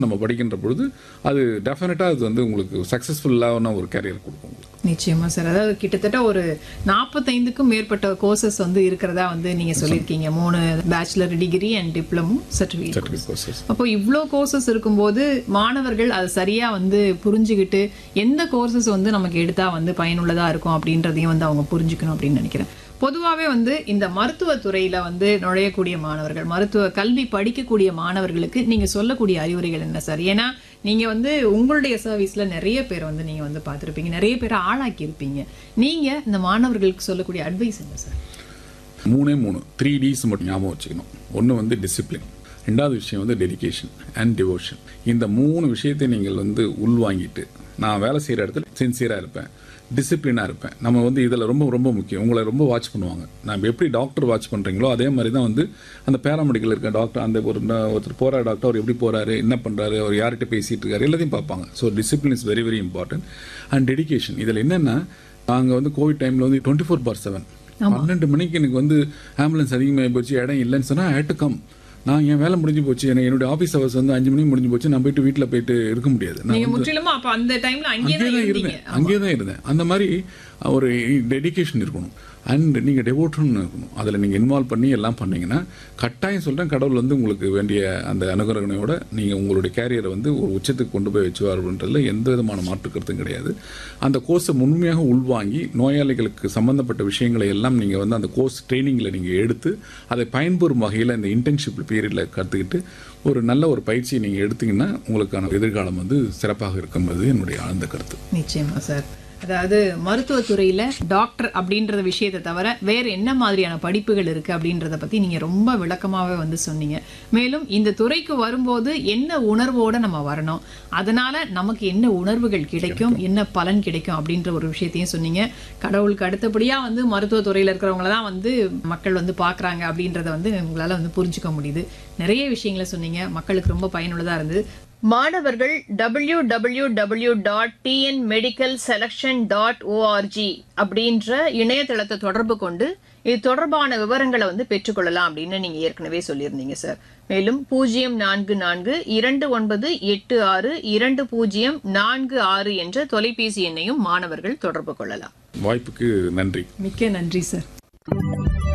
நம்ம படிக்கின்ற பொழுது அது டெஃபினட்டாக அது வந்து உங்களுக்கு சக்ஸஸ்ஃபுல்லான ஒரு கேரியர் கொடுக்கும் உங்களுக்கு. நிச்சயமா சார் அதாவது கிட்டத்தட்ட ஒரு நாற்பத்தைந்துக்கும் மேற்பட்ட கோர்சஸ் வந்து இருக்கிறதா வந்து நீங்க சொல்லியிருக்கீங்க மூணு bachelor degree and diploma certificate Certificate courses. அப்போ இவ்வளோ கோர்சஸ் இருக்கும்போது மாணவர்கள் அதை சரியா வந்து புரிஞ்சுக்கிட்டு எந்த கோர்சஸ் வந்து நமக்கு எடுத்தா வந்து பயனுள்ளதா இருக்கும் அப்படின்றதையும் வந்து அவங்க புரிஞ்சுக்கணும் அப்படின்னு நினைக்கிறேன் பொதுவாகவே வந்து இந்த மருத்துவத்துறையில வந்து நுழையக்கூடிய மாணவர்கள் மருத்துவ கல்வி படிக்கக்கூடிய மாணவர்களுக்கு நீங்க சொல்லக்கூடிய அறிவுரைகள் என்ன சார் ஏன்னா நீங்க வந்து உங்களுடைய சர்வீஸ்ல நிறைய பேர் வந்து நீங்க வந்து பார்த்துருப்பீங்க நிறைய பேரை ஆளாக்கி இருப்பீங்க நீங்க இந்த மாணவர்களுக்கு சொல்லக்கூடிய அட்வைஸ் என்ன சார் மூணே மூணு த்ரீ டிஸ் மட்டும் ஞாபகம் வச்சுக்கணும் ஒன்று வந்து டிசிப்ளின் ரெண்டாவது விஷயம் வந்து டெடிகேஷன் அண்ட் டிவோஷன் இந்த மூணு விஷயத்தை நீங்கள் வந்து உள்வாங்கிட்டு நான் வேலை செய்கிற இடத்துல சின்சியராக இருப்பேன் டிசிப்ளினாக இருப்பேன் நம்ம வந்து இதில் ரொம்ப ரொம்ப முக்கியம் உங்களை ரொம்ப வாட்ச் பண்ணுவாங்க நம்ம எப்படி டாக்டர் வாட்ச் பண்ணுறீங்களோ அதே மாதிரி தான் வந்து அந்த பேராமெடிக்கல் இருக்க டாக்டர் அந்த ஒரு ந- ஒருத்தர் போகிற டாக்டர் அவர் எப்படி போகிறாரு என்ன பண்ணுறாரு அவர் யார்கிட்ட பேசிகிட்டு இருக்காரு எல்லாத்தையும் பார்ப்பாங்க so discipline is very very important and dedication இதில் என்னென்னா நாங்கள் வந்து கோவிட் டைமில் வந்து டுவெண்ட்டி ஃபோர் பார் செவன் பன்னெண்டு மணிக்கு எனக்கு வந்து ஆம்புலன்ஸ் அதிகமாகி போச்சு இடம் இல்லைன்னு சொன்னால் ஹேட் டு கம் நான் என் வேலை முடிஞ்சு போச்சு எனக்கு என்னுடைய ஆஃபீஸ் ஹவர்ஸ் வந்து அஞ்சு மணிக்கு முடிஞ்சு போச்சு நான் போயிட்டு வீட்டில் போயிட்டு இருக்க முடியாது நான் நீங்க முற்றிலுமா அப்ப அந்த டைம்ல அங்கேயே அங்கேயே தான் தான் இருந்தீங்க இருந்தேன் அங்கேயே தான் இருந்தேன் அந்த மாதிரி ஒரு டெடிகேஷன் இருக்கணும் அண்ட் நீங்கள் டெவோட்டன் இருக்கணும் அதில் நீங்கள் இன்வால்வ் பண்ணி எல்லாம் பண்ணீங்கன்னா கட்டாயம் சொல்கிறேன் கடவுள் வந்து உங்களுக்கு வேண்டிய அந்த அனுகரணையோட நீங்கள் உங்களுடைய கேரியரை வந்து ஒரு உச்சத்துக்கு கொண்டு போய் வச்சுவார்ன்றதுல எந்த விதமான மாற்று கருத்தும் கிடையாது அந்த கோர்ஸை முழுமையாக உள்வாங்கி நோயாளிகளுக்கு சம்பந்தப்பட்ட விஷயங்களை எல்லாம் நீங்கள் வந்து அந்த கோர்ஸ் ட்ரைனிங்கில் நீங்கள் எடுத்து அதை பயன்பெறும் வகையில் இந்த இன்டர்ன்ஷிப் பீரியடில் கற்றுக்கிட்டு ஒரு நல்ல ஒரு பயிற்சியை நீங்கள் எடுத்தீங்கன்னா உங்களுக்கான எதிர்காலம் வந்து சிறப்பாக இருக்கும் என்பது என்னுடைய ஆழ்ந்த கருத்து நிச்சயமா சார் அதாவது மருத்துவத்துறையில டாக்டர் அப்படின்றத விஷயத்தை தவிர வேற என்ன மாதிரியான படிப்புகள் இருக்கு அப்படின்றத பத்தி நீங்க ரொம்ப விளக்கமாவே வந்து சொன்னீங்க மேலும் இந்த துறைக்கு வரும்போது என்ன உணர்வோட நம்ம வரணும் அதனால நமக்கு என்ன உணர்வுகள் கிடைக்கும் என்ன பலன் கிடைக்கும் அப்படின்ற ஒரு விஷயத்தையும் சொன்னீங்க கடவுளுக்கு அடுத்தபடியா வந்து மருத்துவத்துறையில இருக்கிறவங்கள தான் வந்து மக்கள் வந்து பாக்குறாங்க அப்படின்றத வந்து உங்களால வந்து புரிஞ்சுக்க முடியுது நிறைய விஷயங்களை சொன்னீங்க மக்களுக்கு ரொம்ப பயனுள்ளதா இருந்தது மாணவர்கள் W W W dot TN medical selection dot ORG அப்படின்ற இணையதளத்தை தொடர்பு கொண்டு இது தொடர்பான விவரங்களை வந்து பெற்றுக்கொள்ளலாம் அப்படின்னு நீங்க ஏற்கனவே சொல்லியிருந்தீங்க சார் மேலும் பூஜ்ஜியம் நான்கு நான்கு இரண்டு ஒன்பது எட்டு ஆறு இரண்டு பூஜ்ஜியம் நான்கு ஆறு என்ற தொலைபேசி எண்ணையும் மாணவர்கள் தொடர்பு கொள்ளலாம் வாய்ப்புக்கு நன்றி மிக்க நன்றி சார்